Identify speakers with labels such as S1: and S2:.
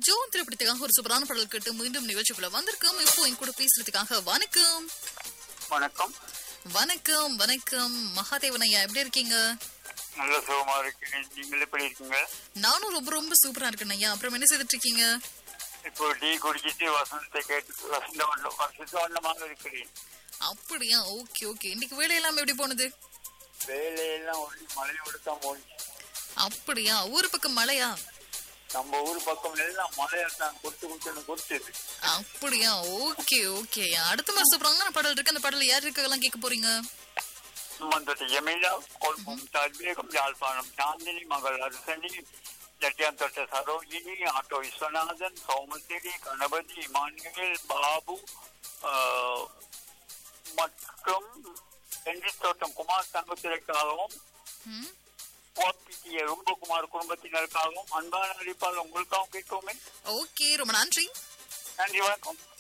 S1: Zone திரைப்படத்துக்காக ஒரு சூப்பரான பாடல் கேட்டு மீண்டும் நிகழ்ச்சிக்குள்ள வந்திருக்கோம் இப்போ என் கூட பேசுறதுக்காக வணக்கம்
S2: வணக்கம்
S1: வணக்கம் வணக்கம் மகாதேவன் ஐயா எப்படி இருக்கீங்க
S2: நல்ல சுகமா இருக்கீங்க நீங்கள் எப்படி இருக்கீங்க
S1: நானும் ரொம்ப ரொம்ப சூப்பரா இருக்கேன் ஐயா அப்புறம் என்ன செய்துட்டு இருக்கீங்க
S2: இப்போ டீ குடிச்சிட்டு வசந்தத்தை கேட்டு வசந்த வண்ணம் வசந்த வண்ணமாக இருக்கிறேன்
S1: அப்படியா ஓகே ஓகே இன்னைக்கு வேலையெல்லாம் எப்படி போனது
S2: வேலையெல்லாம் ஒண்ணு மழையோடு தான் போச்சு
S1: அப்படியா ஊர் பக்கம் மழையா
S2: நம்ம ஊர் பக்கம் எல்லாம் மழையத்தான் கொட்டு கொட்டுன்னு கொட்டுது
S1: அப்படியா ஓகே ஓகே அடுத்த மாதிரி சூப்பரான பாடல் இருக்கு அந்த பாடல் யார் இருக்கலாம் கேட்க போறீங்க
S2: சுமந்தது எமிலா கொள்மும் தத்வேகம் யாழ்ப்பாணம் சாந்தினி மகள் அரசனி ஜட்டியாந்தொட்ட சரோஜினி ஆட்டோ விஸ்வநாதன் சௌமசிரி கணபதி இமானுவேல் பாபு ஆஹ், மற்றும் தோட்டம் குமார் தங்கத்திற்காகவும்
S1: ம்?
S2: ஓபிடிய ரூபகுமார் குடும்பத்தினருக்காகவும் அன்பான அறிப்பால் உங்களுக்காகவும் கேட்கவுமே
S1: ஓகே ரொம்ப நன்றி
S2: நன்றி வணக்கம்